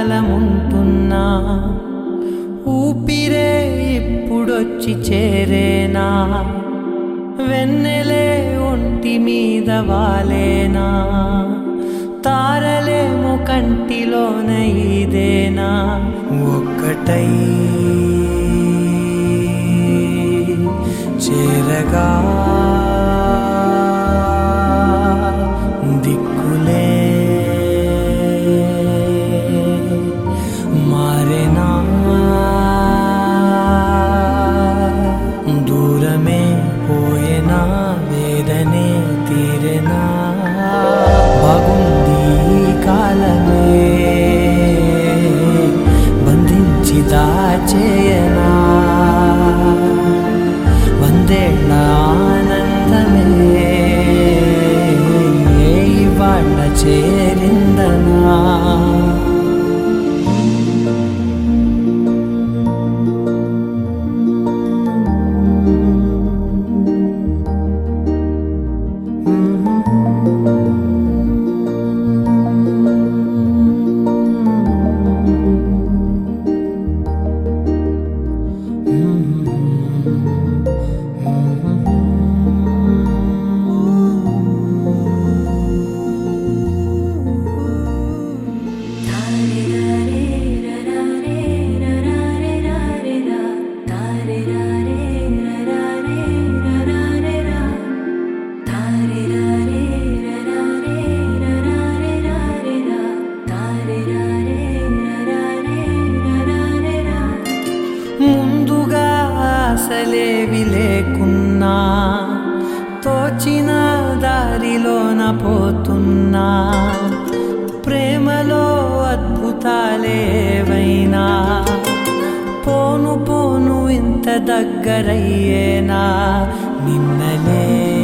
కాలముంటున్నా ఊపిరే ఇప్పుడొచ్చి చేరేనా వెన్నెలే ఒంటి మీద వాలేనా తారలేమో కంటిలోన ఇదేనా ఒక్కటై చేరగా దిక్కులే మారేనా దూరమే పోయేనా వేదనే తీరెనా బాగుంది ఈ కాలమే బంధించి దాచేయనా వందేళ్ళ ఆనందమే ఇవాళ్ళ చేరిందనా ముందుగా ఆశలేవి లేకున్నా తోచిన దారిలోన పోతున్నా ప్రేమలో అద్భుతాలేవైనా పోను పోను ఇంత దగ్గరయ్యేనా నిన్నలే